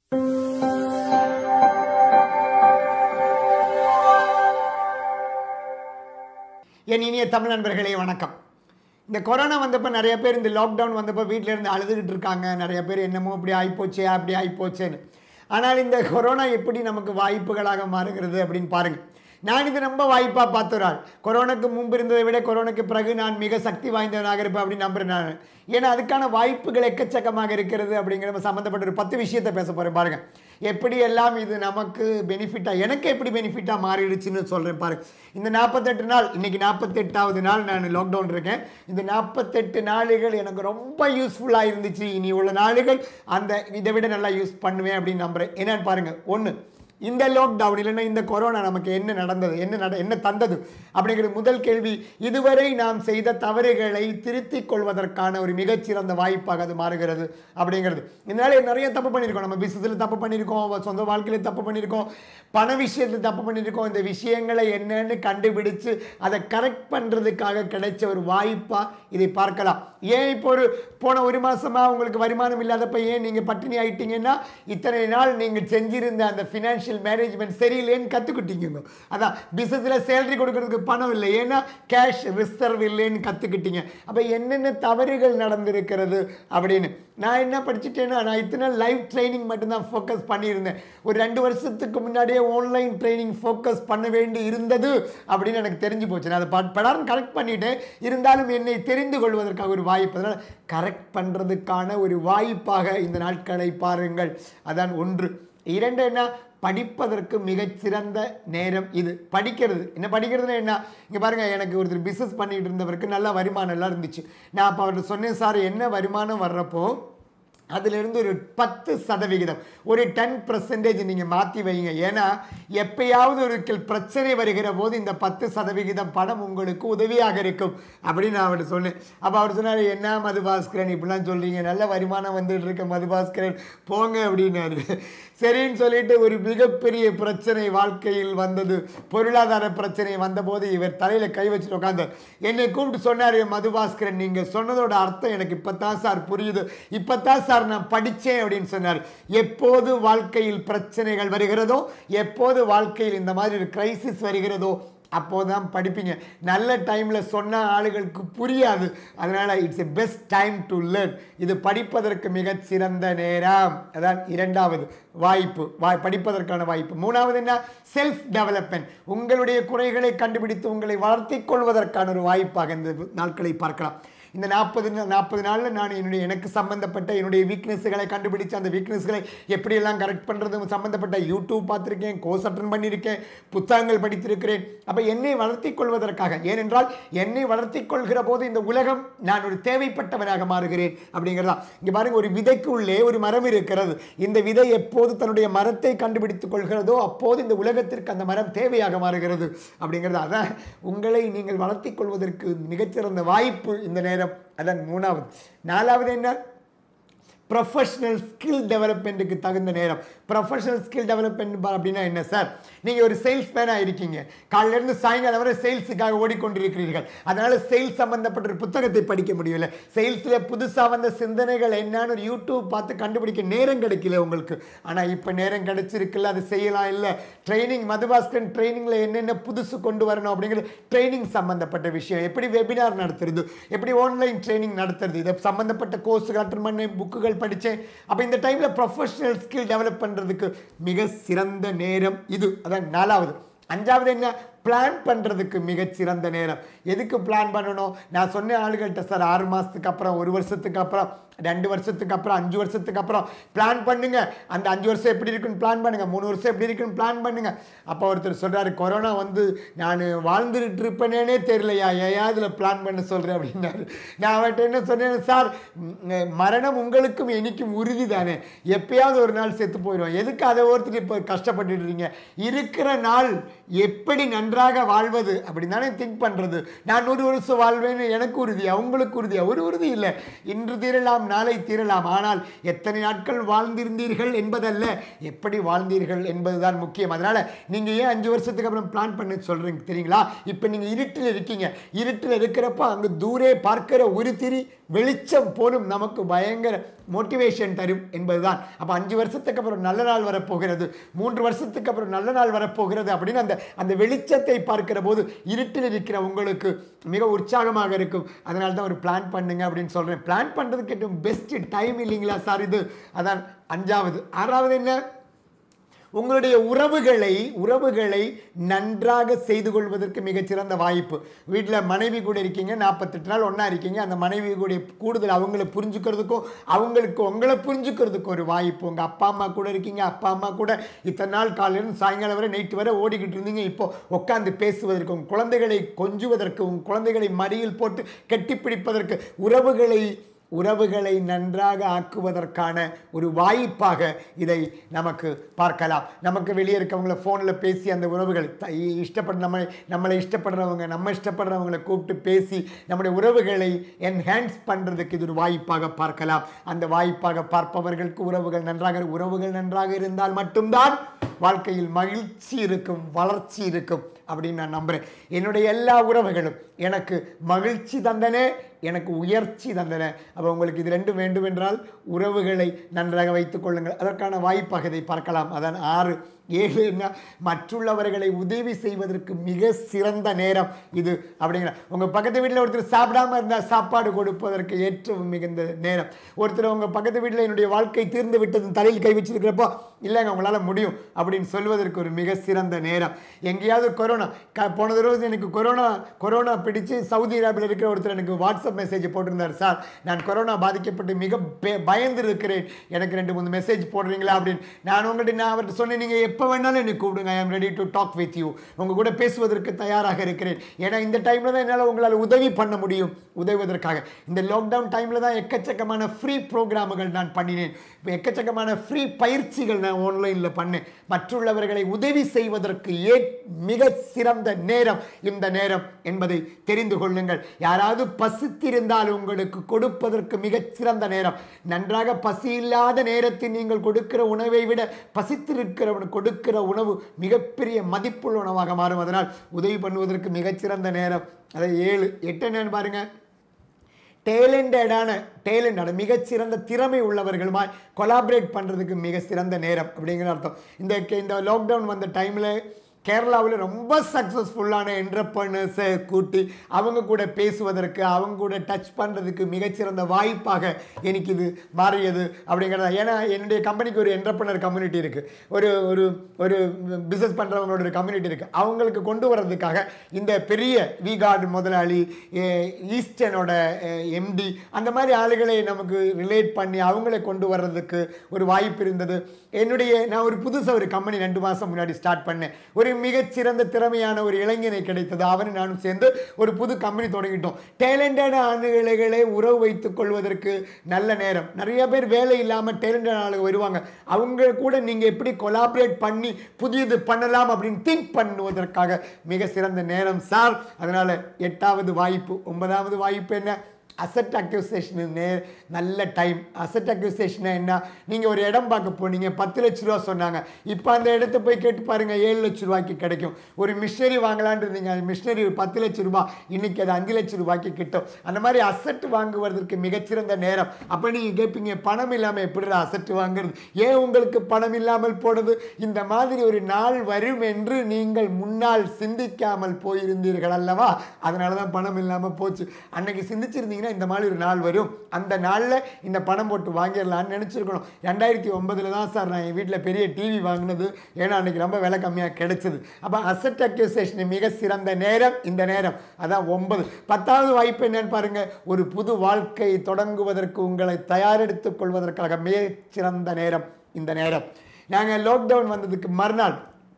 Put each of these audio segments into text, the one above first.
என் இனிய தமிழ் நண்பர்களே வணக்கம் இந்த கொரோனா வந்தப்போ நிறைய பேர் இந்த லாக்டவுன் வந்தப்போ வீட்டில் இருந்து அழுதுகிட்டு இருக்காங்க நிறைய பேர் என்னமோ இப்படி ஆயிப்போச்சே அப்படி ஆயிப்போச்சேன்னு ஆனால் இந்த கொரோனா எப்படி நமக்கு வாய்ப்புகளாக மாறுகிறது அப்படின்னு பாருங்கள் நான் இது ரொம்ப வாய்ப்பாக பார்த்துறாள் கொரோனாக்கு முன்பு இருந்ததை விட கொரோனாக்கு பிறகு நான் மிக சக்தி வாய்ந்தவனாக இருப்பேன் அப்படின்னு நம்புறேன் நான் ஏன்னா அதுக்கான வாய்ப்புகள் எக்கச்சக்கமாக இருக்கிறது அப்படிங்கிற சம்மந்தப்பட்ட ஒரு பத்து விஷயத்தை பேச போகிறேன் பாருங்கள் எப்படி எல்லாம் இது நமக்கு பெனிஃபிட்டாக எனக்கு எப்படி பெனிஃபிட்டாக மாறிடுச்சுன்னு சொல்கிறேன் பாருங்க இந்த நாற்பத்தெட்டு நாள் இன்னைக்கு நாற்பத்தெட்டாவது நாள் நான் லாக்டவுன் இருக்கேன் இந்த நாற்பத்தெட்டு நாளுகள் எனக்கு ரொம்ப யூஸ்ஃபுல்லாக இருந்துச்சு இனி உள்ள நாளுகள் அந்த இதை விட நல்லா யூஸ் பண்ணுவேன் அப்படின்னு நம்புகிறேன் என்னன்னு பாருங்கள் ஒன்று இந்த லாக்டவுன் இல்லைன்னா இந்த கொரோனா நமக்கு என்ன நடந்தது என்ன நட என்ன தந்தது அப்படிங்கிறது முதல் கேள்வி இதுவரை நாம் செய்த தவறுகளை திருத்திக் கொள்வதற்கான ஒரு மிகச்சிறந்த வாய்ப்பாக அது மாறுகிறது அப்படிங்கிறது இதனால நிறைய தப்பு பண்ணியிருக்கோம் நம்ம பிசினஸில் தப்பு பண்ணியிருக்கோம் சொந்த வாழ்க்கையில் தப்பு பண்ணியிருக்கோம் பண விஷயத்தில் தப்பு பண்ணியிருக்கோம் இந்த விஷயங்களை என்னன்னு கண்டுபிடிச்சு அதை கரெக்ட் பண்ணுறதுக்காக கிடைச்ச ஒரு வாய்ப்பாக இதை பார்க்கலாம் ஏன் இப்போ ஒரு போன ஒரு மாசமா உங்களுக்கு வருமானம் இல்லாதப்ப ஏன் நீங்கள் பட்டினி ஆயிட்டீங்கன்னா இத்தனை நாள் நீங்கள் செஞ்சிருந்த அந்த ஃபினான்ஷியல் மேனேஜ்மெண்ட் சரியில்லைன்னு கற்றுக்கிட்டீங்க அதான் பிஸ்னஸில் சேலரி கொடுக்கறதுக்கு பணம் இல்லை ஏன்னா கேஷ் ரிசர்வ் இல்லைன்னு கற்றுக்கிட்டீங்க அப்போ என்னென்ன தவறுகள் நடந்திருக்கிறது அப்படின்னு நான் என்ன படிச்சுட்டேன்னா நான் இத்தனை லைவ் ட்ரைனிங் மட்டும்தான் ஃபோக்கஸ் பண்ணியிருந்தேன் ஒரு ரெண்டு வருஷத்துக்கு முன்னாடியே ஆன்லைன் ட்ரைனிங் ஃபோக்கஸ் பண்ண வேண்டி இருந்தது அப்படின்னு எனக்கு தெரிஞ்சு போச்சு நான் அதை ப- படாரம் கரெக்ட் பண்ணிட்டேன் இருந்தாலும் என்னை தெரிந்து கொள்வதற்காக ஒரு வாய்ப்பு அதனால் கரெக்ட் பண்ணுறதுக்கான ஒரு வாய்ப்பாக இந்த நாட்களை பாருங்கள் அதான் ஒன்று இரண்டு என்ன படிப்பதற்கு மிகச்சிறந்த நேரம் இது படிக்கிறது என்ன படிக்கிறதுனா என்ன இங்கே பாருங்கள் எனக்கு ஒருத்தர் பிஸ்னஸ் பண்ணிட்டு இருந்தவருக்கு நல்ல வருமானம் எல்லாம் இருந்துச்சு நான் அப்போ அவர்கிட்ட சொன்னேன் சார் என்ன வருமானம் வர்றப்போ அதிலிருந்து ஒரு பத்து சதவிகிதம் ஒரு டென் பர்சன்டேஜ் நீங்கள் மாற்றி வைங்க ஏன்னா எப்பயாவது ஒரு கில் பிரச்சனை வருகிற போது இந்த பத்து சதவிகிதம் பணம் உங்களுக்கு உதவியாக இருக்கும் அப்படின்னு நான் அவர்கிட்ட சொன்னேன் அப்போ அவர் சொன்னார் என்ன மதுபாஸ்கரன் இப்படிலாம் சொல்கிறீங்க நல்ல வருமானம் வந்துட்டு இருக்க மதுபாஸ்கரன் போங்க அப்படின்னாரு சரின்னு சொல்லிட்டு ஒரு மிகப்பெரிய பிரச்சனை வாழ்க்கையில் வந்தது பொருளாதார பிரச்சனை வந்தபோது இவர் தலையில் கை வச்சுட்டு உட்காந்தார் என்னை கூப்பிட்டு சொன்னார் மதுபாஸ்கரன் நீங்கள் சொன்னதோட அர்த்தம் எனக்கு இப்போ தான் சார் புரியுது இப்போ தான் சார் நான் படித்தேன் அப்படின்னு சொன்னார் எப்போது வாழ்க்கையில் பிரச்சனைகள் வருகிறதோ எப்போது வாழ்க்கையில் இந்த மாதிரி ஒரு கிரைசிஸ் வருகிறதோ அப்போதான் படிப்பீங்க நல்ல டைமில் சொன்ன ஆளுகளுக்கு புரியாது அதனால் it's a best time to learn இது படிப்பதற்கு மிகச் சிறந்த நேரம் அதான் இரண்டாவது வாய்ப்பு வாய் படிப்பதற்கான வாய்ப்பு மூணாவது என்ன செல்ஃப் டெவலப்மெண்ட் உங்களுடைய குறைகளை கண்டுபிடித்து உங்களை வளர்த்திக் கொள்வதற்கான ஒரு வாய்ப்பாக இந்த நாட்களை பார்க்கலாம் இந்த நாற்பது நாற்பது நாளில் நான் என்னுடைய எனக்கு சம்மந்தப்பட்ட என்னுடைய வீக்னஸ்களை கண்டுபிடிச்சு அந்த வீக்னஸ்களை எப்படியெல்லாம் கரெக்ட் பண்ணுறது சம்மந்தப்பட்ட யூடியூப் பார்த்துருக்கேன் கோர்ஸ் அட்டன் பண்ணியிருக்கேன் புத்தகங்கள் படித்திருக்கிறேன் அப்போ என்னை வளர்த்திக் கொள்வதற்காக ஏனென்றால் என்னை வளர்த்திக் கொள்கிற போது இந்த உலகம் நான் ஒரு தேவைப்பட்டவனாக மாறுகிறேன் அப்படிங்கிறதா இங்கே பாருங்க ஒரு விதைக்கு உள்ளே ஒரு மரம் இருக்கிறது இந்த விதை எப்போது தன்னுடைய மரத்தை கண்டுபிடித்துக் கொள்கிறதோ அப்போது இந்த உலகத்திற்கு அந்த மரம் தேவையாக மாறுகிறது அப்படிங்கிறது அதான் உங்களை நீங்கள் வளர்த்திக் கொள்வதற்கு மிகச்சிறந்த வாய்ப்பு இந்த நேரம் அதான் மூணாவது நாலாவது என்ன ப்ரொஃபஷனல் ஸ்கில் டெவலப்மெண்ட்டுக்கு தகுந்த நேரம் ப்ரொஃபஷனல் ஸ்கில் டெவலப்மெண்ட் அப்படின்னா என்ன சார் நீங்கள் ஒரு சேல்ஸ் மேனாக இருக்கீங்க காலையிலேருந்து சாயங்காலம் வரை சேல்ஸுக்காக ஓடிக்கொண்டிருக்கிறீர்கள் அதனால் சேல்ஸ் சம்மந்தப்பட்ட ஒரு புத்தகத்தை படிக்க முடியல சேல்ஸில் புதுசாக வந்த சிந்தனைகள் என்னன்னு ஒரு யூடியூப் பார்த்து கண்டுபிடிக்க நேரம் கிடைக்கல உங்களுக்கு ஆனால் இப்போ நேரம் கிடைச்சிருக்குல்ல அது செய்யலாம் இல்லை ட்ரைனிங் மதுபாஸ்கரன் ட்ரைனிங்கில் என்னென்ன புதுசு கொண்டு வரணும் அப்படிங்கிறது ட்ரைனிங் சம்மந்தப்பட்ட விஷயம் எப்படி வெபினார் நடத்துறது எப்படி ஆன்லைன் ட்ரைனிங் நடத்துறது இதை சம்மந்தப்பட்ட கோர்ஸுகள் அட்டன் பண்ணேன் புக்குகள் படித்தேன் அப்போ இந்த டைமில் ப்ரொஃபஷனல் ஸ்கில் டெவலப் பண்ணுறதுக்கு மிக சிறந்த நேரம் இது அதான் நாலாவது அஞ்சாவது என்ன பிளான் பண்ணுறதுக்கு மிகச்சிறந்த நேரம் எதுக்கு பிளான் பண்ணணும் நான் சொன்ன ஆளுகள்கிட்ட சார் ஆறு மாதத்துக்கு அப்புறம் ஒரு வருஷத்துக்கு அப்புறம் ரெண்டு வருஷத்துக்கு அப்புறம் அஞ்சு வருஷத்துக்கு அப்புறம் பிளான் பண்ணுங்க அந்த அஞ்சு வருஷம் எப்படி இருக்குன்னு பிளான் பண்ணுங்க மூணு வருஷம் எப்படி இருக்குன்னு பிளான் பண்ணுங்க அப்போ ஒருத்தர் சொல்றாரு கொரோனா வந்து நான் வாழ்ந்துட்டு இருப்பேனே தெரியலையா ஏன் இதில் பிளான் பண்ண சொல்கிறேன் அப்படின்னாரு நான் அவர்கிட்ட என்ன சொன்னேன் சார் ம், மரணம் உங்களுக்கும் எனக்கும் உறுதி தானே எப்பயாவது ஒரு நாள் செத்து போயிடும் எதுக்கு அதை ஒருத்தர் இப்போ கஷ்டப்பட்டுட்டு இருக்கீங்க இருக்கிற நாள் எப்படி நன்றி நன்றாக வாழ்வது அப்படின்னு தானே திங்க் பண்ணுறது நான் நூறு வருஷம் வாழ்வேன்னு எனக்கு உறுதியா உங்களுக்கு உறுதியா ஒரு உறுதி இல்லை இன்று தீரலாம் நாளை தீரலாம் ஆனால் எத்தனை நாட்கள் வாழ்ந்திருந்தீர்கள் என்பதல்ல எப்படி வாழ்ந்தீர்கள் என்பதுதான் முக்கியம் அதனால் நீங்கள் ஏன் அஞ்சு வருஷத்துக்கு அப்புறம் பிளான் பண்ணி சொல்கிறீங்க தெரியுங்களா இப்போ நீங்கள் இருட்டில் இருக்கீங்க இருட்டில் இருக்கிறப்ப அங்கே தூரே பார்க்கிற ஒரு திரி வெளிச்சம் போலும் நமக்கு பயங்கர மோட்டிவேஷன் தரும் என்பதுதான் அப்போ அஞ்சு வருஷத்துக்கு அப்புறம் நல்ல நாள் வரப்போகிறது மூன்று வருஷத்துக்கு அப்புறம் நல்ல நாள் வரப்போகிறது அப்படின்னு அந்த அந்த வெளிச்சத்தை பார்க்கிற போது இருட்டில் இருக்கிற உங்களுக்கு மிக உற்சாகமாக இருக்கும் அதனால தான் ஒரு பிளான் பண்ணுங்க அப்படின்னு சொல்கிறேன் பிளான் பண்ணுறதுக்கு கேட்டும் பெஸ்ட் டைம் இல்லைங்களா சார் இது அதான் அஞ்சாவது ஆறாவது என்ன உங்களுடைய உறவுகளை உறவுகளை நன்றாக செய்து கொள்வதற்கு மிகச்சிறந்த வாய்ப்பு வீட்டில் மனைவி கூட இருக்கீங்க நாற்பத்தெட்டு நாள் ஒன்றா இருக்கீங்க அந்த மனைவி கூட கூடுதல் அவங்கள புரிஞ்சுக்கிறதுக்கும் அவங்களுக்கு உங்களை புரிஞ்சுக்கிறதுக்கு ஒரு வாய்ப்பு உங்கள் அப்பா அம்மா கூட இருக்கீங்க அப்பா அம்மா கூட இத்தனை நாள் காலையிலிருந்து சாயங்காலம் வரை நைட்டு வரை ஓடிக்கிட்டு இருந்தீங்க இப்போ உட்காந்து பேசுவதற்கு உங்கள் குழந்தைகளை கொஞ்சுவதற்கு உங்கள் குழந்தைகளை மடியில் போட்டு கெட்டிப்பிடிப்பதற்கு உறவுகளை உறவுகளை நன்றாக ஆக்குவதற்கான ஒரு வாய்ப்பாக இதை நமக்கு பார்க்கலாம் நமக்கு வெளியே இருக்கவங்கள ஃபோனில் பேசி அந்த உறவுகள் த- இஷ்டப்பட நம்ம நம்மளை இஷ்டப்படுறவங்க நம்ம இஷ்டப்படுறவங்களை கூப்பிட்டு பேசி நம்முடைய உறவுகளை என்ஹான்ஸ் பண்ணுறதுக்கு இது ஒரு வாய்ப்பாக பார்க்கலாம் அந்த வாய்ப்பாக பார்ப்பவர்களுக்கு உறவுகள் நன்றாக உறவுகள் நன்றாக இருந்தால் மட்டும்தான் வாழ்க்கையில் மகிழ்ச்சி இருக்கும் வளர்ச்சி இருக்கும் அப்படின்னு நான் நம்புகிறேன் என்னுடைய எல்லா உறவுகளும் எனக்கு மகிழ்ச்சி தந்தன எனக்கு உயர்ச்சி தந்தன அப்போ உங்களுக்கு இது ரெண்டும் வேண்டும் என்றால் உறவுகளை நன்றாக வைத்துக் கொள்ளுங்கள் அதற்கான வாய்ப்பாக இதை பார்க்கலாம் அதான் ஆறு ஏழு என்ன மற்றுள்ளவர்களை உதவி செய்வதற்கு மிக சிறந்த நேரம் இது அப்படிங்கிற உங்கள் பக்கத்து வீட்டில் ஒருத்தர் சாப்பிடாம இருந்தால் சாப்பாடு கொடுப்பதற்கு ஏற்ற மிகுந்த நேரம் ஒருத்தர் உங்கள் பக்கத்து வீட்டில் என்னுடைய வாழ்க்கை தீர்ந்து விட்டது தலையில் கை வச்சிருக்கிறப்போ இல்லைங்க உங்களால் முடியும் அப்படின்னு சொல்வதற்கு ஒரு மிக சிறந்த நேரம் எங்கேயாவது கொரோனா க போன தடவை எனக்கு கொரோனா கொரோனா பிடிச்சு சவுதி அரேபியில் இருக்கிற ஒருத்தர் எனக்கு வாட்ஸ்அப் மெசேஜ் போட்டிருந்தார் சார் நான் கொரோனா பாதிக்கப்பட்டு மிக பே- பயந்து இருக்கிறேன் எனக்கு ரெண்டு மூணு மெசேஜ் போடுறீங்களா அப்படின்னு நான் உங்கள்கிட்ட நான் அவர்கிட்ட சொன்னேன் நீங்கள் எப்போ வேணாலும் என்னை கூப்பிடுங்க I am ready to talk with you உங்கள் கூட பேசுவதற்கு தயாராக இருக்கிறேன் ஏன்னா இந்த டைமில் தான் என்னால் உங்களால் உதவி பண்ண முடியும் உதவுவதற்காக இந்த லாக்டவுன் டைமில் தான் எக்கச்சக்கமான ஃப்ரீ ப்ரோக்ராமுகள் நான் பண்ணினேன் இப்ப எக்கச்சக்கமான ஃப்ரீ பயிற்சிகள் நான் ஆன்லைனில் பண்ணேன் மற்றுள்ளவர்களை உதவி செய்வதற்கு ஏ மிக சிறந்த நேரம் இந்த நேரம் என்பதை தெரிந்து கொள்ளுங்கள் யாராவது பசித்திருந்தால் உங்களுக்கு கொடுப்பதற்கு மிகச் சிறந்த நேரம் நன்றாக பசி இல்லாத நேரத்தில் நீங்கள் கொடுக்கிற உணவை விட பசித்திருக்கிறவன் கொடுக்கிற உணவு மிகப்பெரிய மதிப்புள்ள உணவாக மாறும் அதனால் உதவி பண்ணுவதற்கு மிகச்சிறந்த நேரம் அதை ஏழு எட்டு என்னன்னு பாருங்க டேலண்டடான டேலண்டான மிகச்சிறந்த திறமை உள்ளவர்களுமாய் கொலாபரேட் பண்ணுறதுக்கு மிக சிறந்த நேரம் அப்படிங்கிற அர்த்தம் இந்த இந்த லாக்டவுன் வந்த டைமில் கேரளாவில் ரொம்ப சக்ஸஸ்ஃபுல்லான என்டர்பிரனர்ஸை கூட்டி அவங்க கூட பேசுவதற்கு அவங்க கூட டச் பண்ணுறதுக்கு மிகச்சிறந்த வாய்ப்பாக எனக்கு இது மாறியது அப்படிங்கிறத ஏன்னா என்னுடைய கம்பெனிக்கு ஒரு என்டர்பிரனர் கம்யூனிட்டி இருக்குது ஒரு ஒரு ஒரு பிஸ்னஸ் பண்ணுறவங்களோட ஒரு கம்யூனிட்டி இருக்குது அவங்களுக்கு கொண்டு வர்றதுக்காக இந்த பெரிய வி கார்டு முதலாளி எ- ஈஸ்டர்னோட எம்டி அந்த மாதிரி ஆளுகளை நமக்கு ரிலேட் பண்ணி அவங்களை கொண்டு வர்றதுக்கு ஒரு வாய்ப்பு இருந்தது என்னுடைய நான் ஒரு புதுசாக ஒரு கம்பெனி ரெண்டு மாதம் முன்னாடி ஸ்டார்ட் பண்ணேன் ஒரு மிகச்சிறந்த திறமையான ஒரு இளைஞனை கிடைத்தது அவனும் நானும் சேர்ந்து ஒரு புது கம்பெனி தொடங்கிட்டோம் டேலண்டட் ஆளுகளை உறவு வைத்துக் கொள்வதற்கு நல்ல நேரம் நிறைய பேர் வேலை இல்லாமல் டேலண்டட் ஆளுங்க வருவாங்க அவங்க கூட நீங்கள் எப்படி கொலாபரேட் பண்ணி புதியது பண்ணலாம் அப்படின்னு திங்க் பண்ணுவதற்காக மிக சிறந்த நேரம் சார் அதனால் எட்டாவது வாய்ப்பு ஒன்பதாவது வாய்ப்பு என்ன அசட் அக்யூசேஷன் நே நல்ல டைம் அசட் அக்யூசேஷன் என்ன நீங்கள் ஒரு இடம் பார்க்க போனீங்க பத்து லட்ச ரூபா சொன்னாங்க இப்போ அந்த இடத்த போய் கேட்டு பாருங்கள் ஏழு லட்ச ரூபாய்க்கு கிடைக்கும் ஒரு மிஷினரி வாங்கலான்னு இருந்தீங்க அது மிஷினரி பத்து லட்ச ரூபாய் இன்னைக்கு அது அஞ்சு லட்ச ரூபாய்க்கு கிட்டும் அந்த மாதிரி அசட் வாங்குவதற்கு மிகச்சிறந்த நேரம் அப்போ நீங்கள் கேட்பீங்க பணம் இல்லாமல் எப்படி அசட் வாங்குறது ஏன் உங்களுக்கு பணம் இல்லாமல் போனது இந்த மாதிரி ஒரு நாள் வரும் என்று நீங்கள் முன்னால் சிந்திக்காமல் போயிருந்தீர்கள் அல்லவா அதனால தான் பணம் இல்லாமல் போச்சு அன்னைக்கு சிந்திச்சிருந்தீங்கன்னா இந்த மாதிரி ஒரு நாள் வரும் அந்த நாளில் இந்த பணம் போட்டு வாங்கிடலாம்னு நினச்சிருக்கணும் ரெண்டாயிரத்தி ஒன்பதில் தான் சார் நான் என் வீட்டில் பெரிய டிவி வாங்கினது ஏன்னா அன்னைக்கு ரொம்ப விலை கம்மியாக கிடைச்சது அப்போ அசட் அக்யூசேஷன் மிக சிறந்த நேரம் இந்த நேரம் அதான் ஒன்பது பத்தாவது வாய்ப்பு என்னன்னு பாருங்க ஒரு புது வாழ்க்கை தொடங்குவதற்கு உங்களை தயாரெடுத்துக் கொள்வதற்காக மிகச் சிறந்த நேரம் இந்த நேரம் நாங்கள் லாக்டவுன் வந்ததுக்கு மறுநாள்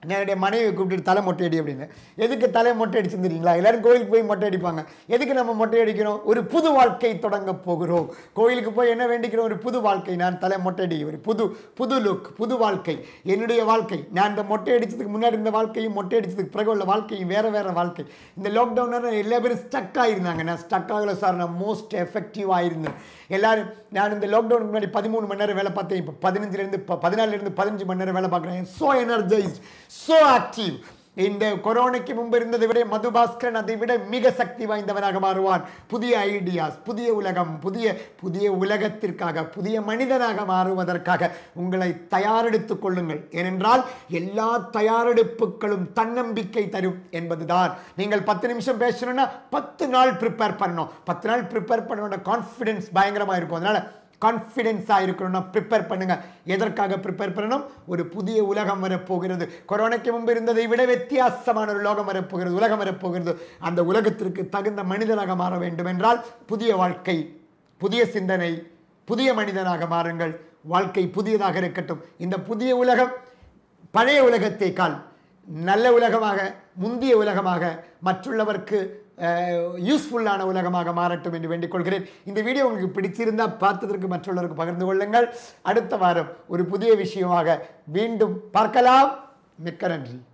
என்னுடைய மனைவி கூப்பிட்டு தலை மொட்டை அடி அப்படின்னு எதுக்கு தலை மொட்டை அடிச்சிருந்துறீங்களா எல்லாரும் கோயிலுக்கு போய் மொட்டை அடிப்பாங்க எதுக்கு நம்ம மொட்டை அடிக்கிறோம் ஒரு புது வாழ்க்கை தொடங்க போகிறோம் கோயிலுக்கு போய் என்ன வேண்டிக்கிறோம் ஒரு புது வாழ்க்கை நான் தலை மொட்டை அடி ஒரு புது புது லுக் புது வாழ்க்கை என்னுடைய வாழ்க்கை நான் இந்த மொட்டை அடிச்சதுக்கு முன்னாடி இந்த வாழ்க்கையும் மொட்டை அடிச்சதுக்கு பிறகு உள்ள வாழ்க்கையும் வேற வேற வாழ்க்கை இந்த லாக்டவுனில் எல்லா பேரும் ஸ்டக் ஆயிருந்தாங்க நான் ஸ்டக் ஆகல சார் நான் மோஸ்ட் எஃபெக்டிவாக இருந்தேன் எல்லாரும் நான் இந்த லாக்டவுனுக்கு முன்னாடி பதிமூணு மணி நேரம் வேலை பார்த்தேன் இப்போ பதினஞ்சுலேருந்து இப்போ பதினாலுலேருந்து பதினஞ்சு மணி நேரம் வேலை பார்க்குறேன் ஸோ எனர்ஜைஸ்ட் ஸோ ஆக்டிவ் இந்த கொரோனாக்கு முன்பு இருந்ததை விட மதுபாஸ்கரன் அதை விட மிக சக்தி வாய்ந்தவனாக மாறுவான் புதிய ஐடியாஸ் புதிய உலகம் புதிய புதிய உலகத்திற்காக புதிய மனிதனாக மாறுவதற்காக உங்களை தயாரெடுத்துக் கொள்ளுங்கள் ஏனென்றால் எல்லா தயாரெடுப்புகளும் தன்னம்பிக்கை தரும் என்பதுதான் நீங்கள் பத்து நிமிஷம் பேசணும்னா பத்து நாள் ப்ரிப்பேர் பண்ணணும் பத்து நாள் ப்ரிப்பேர் பண்ணோட கான்ஃபிடென்ஸ் பயங்கரமாக இருக்கும் அதனால் கான்ஃபிடென்ஸாக இருக்கணும்னா ப்ரிப்பேர் பண்ணுங்க எதற்காக ப்ரிப்பேர் பண்ணணும் ஒரு புதிய உலகம் வரப்போகிறது கொரோனாக்கு முன்பு இருந்ததை விட வித்தியாசமான ஒரு உலகம் வரப்போகிறது உலகம் வரப்போகிறது அந்த உலகத்திற்கு தகுந்த மனிதனாக மாற வேண்டும் என்றால் புதிய வாழ்க்கை புதிய சிந்தனை புதிய மனிதனாக மாறுங்கள் வாழ்க்கை புதியதாக இருக்கட்டும் இந்த புதிய உலகம் பழைய உலகத்தை கால் நல்ல உலகமாக முந்திய உலகமாக மற்றுள்ளவருக்கு யூஸ்ஃபுல்லான உலகமாக மாறட்டும் என்று வேண்டிக் கொள்கிறேன் இந்த வீடியோ உங்களுக்கு பிடிச்சிருந்தால் பார்த்ததற்கு மற்றவர்களுக்கு பகிர்ந்து கொள்ளுங்கள் அடுத்த வாரம் ஒரு புதிய விஷயமாக மீண்டும் பார்க்கலாம் மிக்க நன்றி